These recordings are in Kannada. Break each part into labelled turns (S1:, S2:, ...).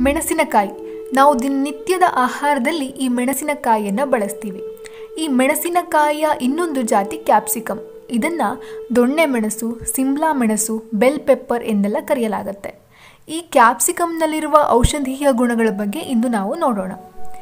S1: ಮೆಣಸಿನಕಾಯಿ ನಾವು ದಿನನಿತ್ಯದ ಆಹಾರದಲ್ಲಿ ಈ ಮೆಣಸಿನಕಾಯಿಯನ್ನು ಬಳಸ್ತೀವಿ ಈ ಮೆಣಸಿನಕಾಯಿಯ ಇನ್ನೊಂದು ಜಾತಿ ಕ್ಯಾಪ್ಸಿಕಮ್ ಇದನ್ನು ದೊಣ್ಣೆ ಮೆಣಸು ಸಿಮ್ಲಾ ಮೆಣಸು ಬೆಲ್ ಪೆಪ್ಪರ್ ಎಂದೆಲ್ಲ ಕರೆಯಲಾಗುತ್ತೆ ಈ ಕ್ಯಾಪ್ಸಿಕಮ್ನಲ್ಲಿರುವ ಔಷಧೀಯ ಗುಣಗಳ ಬಗ್ಗೆ ಇಂದು ನಾವು ನೋಡೋಣ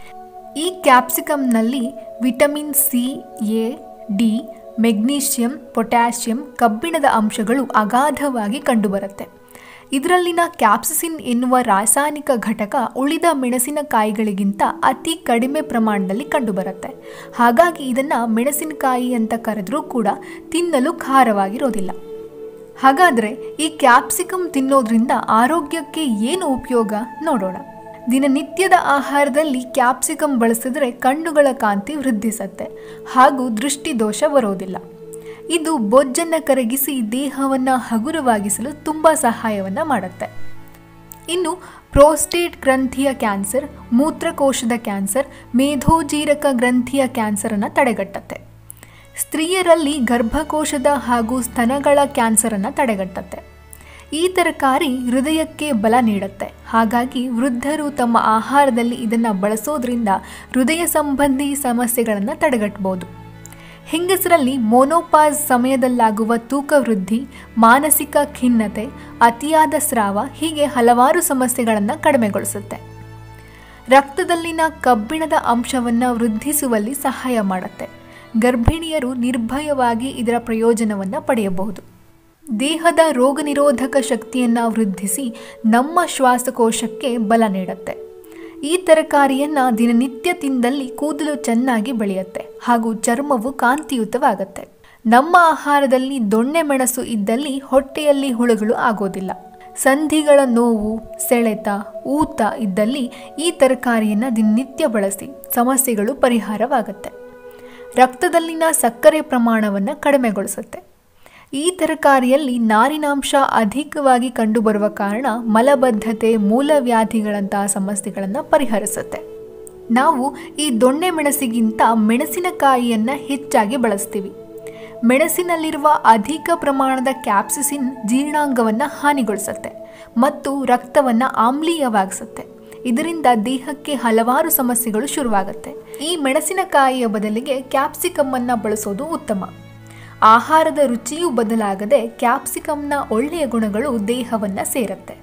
S1: ಈ ಕ್ಯಾಪ್ಸಿಕಮ್ನಲ್ಲಿ vitamin C A D magnesium potassium ಕಬ್ಬಿಣದ ಅಂಶಗಳು ಅಗಾಧವಾಗಿ ಕಂಡುಬರುತ್ತೆ ಇದರಲ್ಲಿನ ಕ್ಯಾಪ್ಸಿಸಿನ್ ಎನ್ನುವ ರಾಸಾಯನಿಕ ಘಟಕ ಉಳಿದ ಮೆಣಸಿನಕಾಯಿಗಳಿಗಿಂತ ಅತಿ ಕಡಿಮೆ ಪ್ರಮಾಣದಲ್ಲಿ ಕಂಡುಬರುತ್ತೆ ಹಾಗಾಗಿ ಇದನ್ನು ಮೆಣಸಿನಕಾಯಿ ಅಂತ ಕರೆದರೂ ಕೂಡ ತಿನ್ನಲು ಖಾರವಾಗಿರೋದಿಲ್ಲ ಹಾಗಾದರೆ ಈ ಕ್ಯಾಪ್ಸಿಕಮ್ ತಿನ್ನೋದ್ರಿಂದ ಆರೋಗ್ಯಕ್ಕೆ ಏನು ಉಪಯೋಗ ನೋಡೋಣ ದಿನನಿತ್ಯದ ಆಹಾರದಲ್ಲಿ ಕ್ಯಾಪ್ಸಿಕಮ್ ಬಳಸಿದ್ರೆ ಕಣ್ಣುಗಳ ಕಾಂತಿ ವೃದ್ಧಿಸುತ್ತೆ ಹಾಗೂ ದೃಷ್ಟಿದೋಷ ಬರೋದಿಲ್ಲ ಇದು ಬೊಜ್ಜನ್ನು ಕರಗಿಸಿ ದೇಹವನ್ನು ಹಗುರವಾಗಿಸಲು ತುಂಬ ಸಹಾಯವನ್ನು ಮಾಡುತ್ತೆ ಇನ್ನು ಪ್ರೋಸ್ಟೇಟ್ ಗ್ರಂಥಿಯ ಕ್ಯಾನ್ಸರ್ ಮೂತ್ರಕೋಶದ ಕ್ಯಾನ್ಸರ್ ಮೇಧೋಜೀರಕ ಗ್ರಂಥಿಯ ಕ್ಯಾನ್ಸರನ್ನು ತಡೆಗಟ್ಟುತ್ತೆ ಸ್ತ್ರೀಯರಲ್ಲಿ ಗರ್ಭಕೋಶದ ಹಾಗೂ ಸ್ತನಗಳ ಕ್ಯಾನ್ಸರನ್ನು ತಡೆಗಟ್ಟುತ್ತೆ ಈ ತರಕಾರಿ ಹೃದಯಕ್ಕೆ ಬಲ ನೀಡುತ್ತೆ ಹಾಗಾಗಿ ವೃದ್ಧರು ತಮ್ಮ ಆಹಾರದಲ್ಲಿ ಇದನ್ನು ಬಳಸೋದ್ರಿಂದ ಹೃದಯ ಸಂಬಂಧಿ ಸಮಸ್ಯೆಗಳನ್ನು ತಡೆಗಟ್ಟಬಹುದು ಹೆಂಗಸರಲ್ಲಿ ಮೋನೋಪಾಸ್ ಸಮಯದಲ್ಲಾಗುವ ತೂಕ ವೃದ್ಧಿ ಮಾನಸಿಕ ಖಿನ್ನತೆ ಅತಿಯಾದ ಸ್ರಾವ ಹೀಗೆ ಹಲವಾರು ಸಮಸ್ಯೆಗಳನ್ನು ಕಡಿಮೆಗೊಳಿಸುತ್ತೆ ರಕ್ತದಲ್ಲಿನ ಕಬ್ಬಿಣದ ಅಂಶವನ್ನು ವೃದ್ಧಿಸುವಲ್ಲಿ ಸಹಾಯ ಮಾಡುತ್ತೆ ಗರ್ಭಿಣಿಯರು ನಿರ್ಭಯವಾಗಿ ಇದರ ಪ್ರಯೋಜನವನ್ನು ಪಡೆಯಬಹುದು ದೇಹದ ರೋಗ ನಿರೋಧಕ ಶಕ್ತಿಯನ್ನು ವೃದ್ಧಿಸಿ ನಮ್ಮ ಶ್ವಾಸಕೋಶಕ್ಕೆ ಬಲ ನೀಡುತ್ತೆ ಈ ತರಕಾರಿಯನ್ನು ದಿನನಿತ್ಯ ತಿಂದಲ್ಲಿ ಕೂದಲು ಚೆನ್ನಾಗಿ ಬೆಳೆಯುತ್ತೆ ಹಾಗೂ ಚರ್ಮವು ಕಾಂತಿಯುತವಾಗುತ್ತೆ ನಮ್ಮ ಆಹಾರದಲ್ಲಿ ದೊಣ್ಣೆ ಮೆಣಸು ಇದ್ದಲ್ಲಿ ಹೊಟ್ಟೆಯಲ್ಲಿ ಹುಳುಗಳು ಆಗೋದಿಲ್ಲ ಸಂಧಿಗಳ ನೋವು ಸೆಳೆತ ಊತ ಇದ್ದಲ್ಲಿ ಈ ತರಕಾರಿಯನ್ನು ದಿನನಿತ್ಯ ಬಳಸಿ ಸಮಸ್ಯೆಗಳು ಪರಿಹಾರವಾಗುತ್ತೆ ರಕ್ತದಲ್ಲಿನ ಸಕ್ಕರೆ ಪ್ರಮಾಣವನ್ನು ಕಡಿಮೆಗೊಳಿಸುತ್ತೆ ಈ ತರಕಾರಿಯಲ್ಲಿ ನಾರಿನಾಂಶ ಅಧಿಕವಾಗಿ ಕಂಡುಬರುವ ಕಾರಣ ಮಲಬದ್ಧತೆ ಮೂಲವ್ಯಾಧಿಗಳಂತಹ ಸಮಸ್ಯೆಗಳನ್ನು ಪರಿಹರಿಸುತ್ತೆ ನಾವು ಈ ದೊಣ್ಣೆ ಮೆಣಸಿಗಿಂತ ಮೆಣಸಿನಕಾಯಿಯನ್ನು ಹೆಚ್ಚಾಗಿ ಬಳಸ್ತೀವಿ ಮೆಣಸಿನಲ್ಲಿರುವ ಅಧಿಕ ಪ್ರಮಾಣದ ಕ್ಯಾಪ್ಸಿಸಿನ್ ಜೀರ್ಣಾಂಗವನ್ನು ಹಾನಿಗೊಳಿಸುತ್ತೆ ಮತ್ತು ರಕ್ತವನ್ನು ಆಮ್ಲೀಯವಾಗಿಸುತ್ತೆ ಇದರಿಂದ ದೇಹಕ್ಕೆ ಹಲವಾರು ಸಮಸ್ಯೆಗಳು ಶುರುವಾಗುತ್ತೆ ಈ ಮೆಣಸಿನಕಾಯಿಯ ಬದಲಿಗೆ ಕ್ಯಾಪ್ಸಿಕಮ್ಮನ್ನು ಬಳಸೋದು ಉತ್ತಮ ಆಹಾರದ ರುಚಿಯೂ ಬದಲಾಗದೆ ಕ್ಯಾಪ್ಸಿಕಮ್ನ ಒಳ್ಳೆಯ ಗುಣಗಳು ದೇಹವನ್ನು ಸೇರುತ್ತೆ